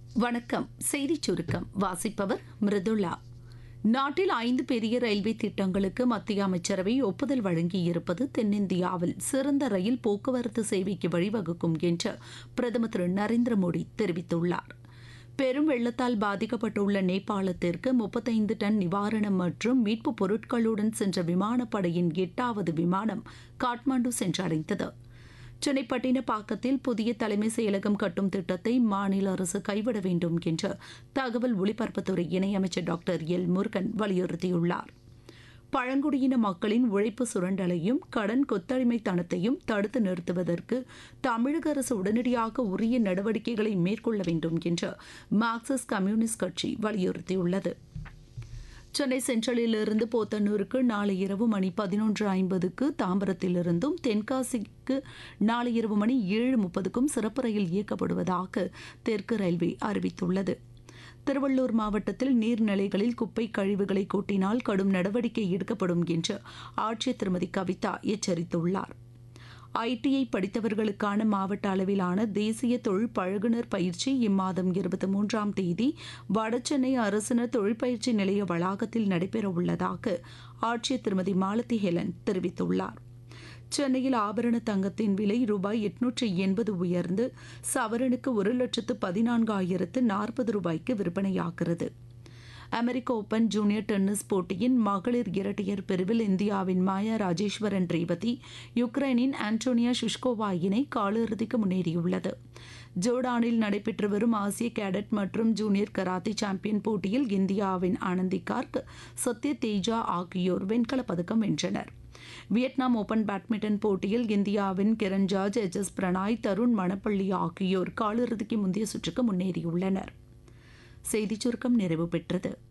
வணக்கம் செய்திச் சுருக்கம் வாசிப்பவர் மிருதுளா நாட்டில் ஐந்து பெரிய ரயில்வே திட்டங்களுக்கு மத்திய அமைச்சரவை ஒப்புதல் வழங்கியிருப்பது தென்னிந்தியாவில் சிறந்த ரயில் போக்குவரத்து சேவைக்கு வழிவகுக்கும் என்று பிரதமர் திரு நரேந்திர மோடி தெரிவித்துள்ளார் பெரும் வெள்ளத்தால் பாதிக்கப்பட்டுள்ள நேபாளத்திற்கு முப்பத்தைந்து டன் நிவாரணம் மற்றும் மீட்புப் பொருட்களுடன் சென்ற விமானப்படையின் எட்டாவது விமானம் காட்மாண்டு சென்றடைந்தது சென்னை பட்டினப்பாக்கத்தில் புதிய தலைமை செயலகம் கட்டும் திட்டத்தை மாநில அரசு கைவிட வேண்டும் என்று தகவல் ஒலிபரப்புத்துறை இணையமைச்சர் டாக்டர் எல் முருகன் வலியுறுத்தியுள்ளார் பழங்குடியின மக்களின் உழைப்பு சுரண்டலையும் கடன் கொத்தடிமைத்தனத்தையும் தடுத்து நிறுத்துவதற்கு தமிழக அரசு உடனடியாக உரிய நடவடிக்கைகளை மேற்கொள்ள வேண்டும் என்று மார்க்சிஸ்ட் கம்யூனிஸ்ட் கட்சி வலியுறுத்தியுள்ளது சென்னை சென்ட்ரலிலிருந்து போத்தனூருக்கு நாளை இரவு மணி பதினொன்று ஐம்பதுக்கு தாம்பரத்திலிருந்தும் தென்காசிக்கு நாளை இரவு மணி ஏழு முப்பதுக்கும் சிறப்பு ரயில் இயக்கப்படுவதாக தெற்கு ரயில்வே அறிவித்துள்ளது திருவள்ளூர் மாவட்டத்தில் நீர்நிலைகளில் குப்பை கழிவுகளை கூட்டினால் கடும் நடவடிக்கை எடுக்கப்படும் என்று ஆட்சியர் திருமதி கவிதா எச்சரித்துள்ளார் ஐடிஐ படித்தவர்களுக்கான மாவட்ட அளவிலான தேசிய தொழில் பழகுனர் பயிற்சி இம்மாதம் இருபத்தி மூன்றாம் தேதி வடசென்னை அரசினர் தொழிற்பயிற்சி நிலைய வளாகத்தில் நடைபெறவுள்ளதாக ஆட்சியர் திருமதி மாலதி ஹெலன் தெரிவித்துள்ளார் சென்னையில் ஆபரண தங்கத்தின் விலை ரூபாய் எட்நூற்று எண்பது உயர்ந்து சவரனுக்கு ஒரு லட்சத்து பதினான்காயிரத்து நாற்பது ரூபாய்க்கு விற்பனையாகிறது அமெரிக்க ஓபன் ஜூனியர் டென்னிஸ் போட்டியின் மகளிர் இரட்டையர் பிரிவில் இந்தியாவின் மாயா ராஜேஸ்வரன் ரேவதி யுக்ரைனின் ஆண்டோனியா ஷுஷ்கோவா இணை காலிறுதிக்கு முன்னேறியுள்ளது ஜோர்டானில் நடைபெற்று வரும் ஆசிய கேடட் மற்றும் ஜூனியர் கராத்தே சாம்பியன் போட்டியில் இந்தியாவின் ஆனந்தி கார்க் சத்ய தேஜா ஆகியோர் வெண்கலப் பதக்கம் வென்றனர் வியட்நாம் ஓபன் பேட்மிண்டன் போட்டியில் இந்தியாவின் கிரண் ஜார்ஜ் எச் எஸ் பிரணாய் தருண் மணப்பள்ளி ஆகியோர் காலிறுதிக்கு முந்தைய சுற்றுக்கு முன்னேறியுள்ளனர் செய்திச் சுருக்கம் நிறைவு பெற்றது